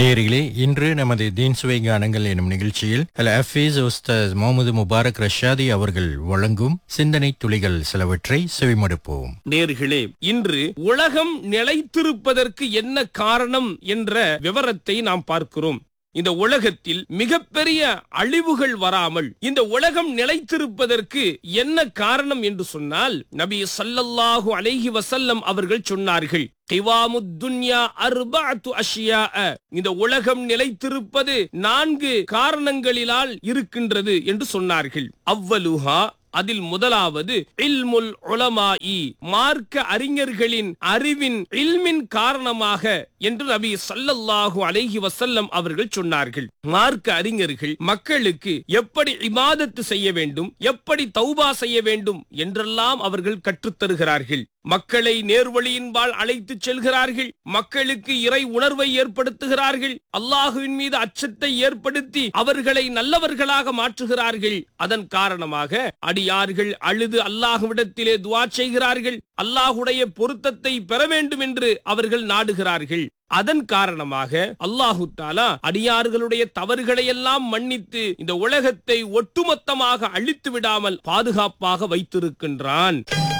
நேயர்களே இன்று நமது தீன் சுவை கானங்கள் எனும் நிகழ்ச்சியில் அல் ஹஃபீஸ் உஸ்தாஸ் முகமது முபாரக் ரஷாதி அவர்கள் வழங்கும் சிந்தனை துளிகள் சிலவற்றை செவிமடுப்போம் நேர்களே இன்று உலகம் நிலைத்திருப்பதற்கு என்ன காரணம் என்ற விவரத்தை நாம் பார்க்கிறோம் இந்த உலகத்தில் மிகப்பெரிய அழிவுகள் வராமல் இந்த உலகம் நிலைத்திருப்பதற்கு என்ன காரணம் என்று சொன்னால் நபி ஸல்லல்லாஹு அலைஹி வஸல்லம் அவர்கள் சொன்னார்கள் கிவாமுத் துன்யா அர்பஅத்து அஷ்யாஅ. இந்த உலகம் நிலைத்திருப்பது நான்கு காரணங்களிலால் இருக்கின்றது என்று சொன்னார்கள் அவ்வலுஹா அதில் முதலாவது இல்முல் உலமாஇ மார்க்க அறிஞர்களின் அறிவின் இல்மின் காரணமாக என்று நபி ஸல்லல்லாஹு அலைஹி வஸல்லம் அவர்கள் சொன்னார்கள் மார்க்க அறிஞர்கள் மக்களுக்கு எப்படி இபாதத்து செய்ய வேண்டும் எப்படி தௌபா செய்ய வேண்டும் என்றெல்லாம் அவர்கள் கற்றுத் தருகிறார்கள் மக்களை நேர்வழியின்பால் அழைத்துச் செல்கிறார்கள் மக்களுக்கு இறை உணர்வை ஏற்படுத்துகிறார்கள் அல்லாஹுவின் மீது அச்சத்தை ஏற்படுத்தி அவர்களை நல்லவர்களாக மாற்றுகிறார்கள் அதன் காரணமாக அடியார்கள் அழுது அல்லாஹுவிடத்திலே துவா செய்கிறார்கள் அல்லாஹுடைய பொருத்தத்தை பெற வேண்டும் என்று அவர்கள் நாடுகிறார்கள் அதன் காரணமாக அல்லாஹு தாலா அடியார்களுடைய தவறுகளை எல்லாம் மன்னித்து இந்த உலகத்தை ஒட்டுமொத்தமாக அழித்து விடாமல் பாதுகாப்பாக வைத்திருக்கின்றான்